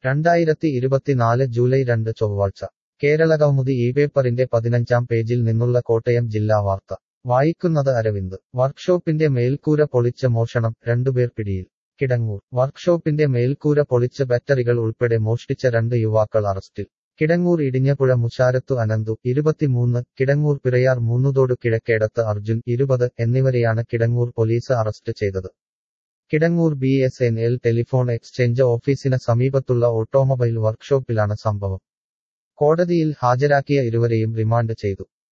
രണ്ടായിരത്തി ഇരുപത്തിനാല് ജൂലൈ രണ്ട് ചൊവ്വാഴ്ച കേരളകൗമുദി ഈ പേപ്പറിന്റെ പതിനഞ്ചാം പേജിൽ നിന്നുള്ള കോട്ടയം ജില്ലാ വാർത്ത വായിക്കുന്നത് അരവിന്ദ് വർക്ക്ഷോപ്പിന്റെ മേൽക്കൂര പൊളിച്ച മോഷണം രണ്ടുപേർ പിടിയിൽ കിടങ്ങൂർ വർക്ക്ഷോപ്പിന്റെ മേൽക്കൂര പൊളിച്ച് ബാറ്ററികൾ ഉൾപ്പെടെ മോഷ്ടിച്ച രണ്ട് യുവാക്കൾ അറസ്റ്റിൽ കിടങ്ങൂർ ഇടിഞ്ഞപ്പുഴ മുശാരത്തു അനന്തു ഇരുപത്തിമൂന്ന് കിടങ്ങൂർ പിറയാർ മൂന്നുതോട് കിഴക്കേടത്ത് അർജുൻ ഇരുപത് എന്നിവരെയാണ് കിടങ്ങൂർ പോലീസ് അറസ്റ്റ് ചെയ്തത് Kidangoor B S N L telephone exchange ഓഫീസിന് സമീപത്തുള്ള ഓട്ടോമൊബൈൽ വർക്ക്ഷോപ്പിലാണ് സംഭവം കോടതിയിൽ ഹാജരാക്കിയ ഇരുവരെയും റിമാൻഡ് ചെയ്തു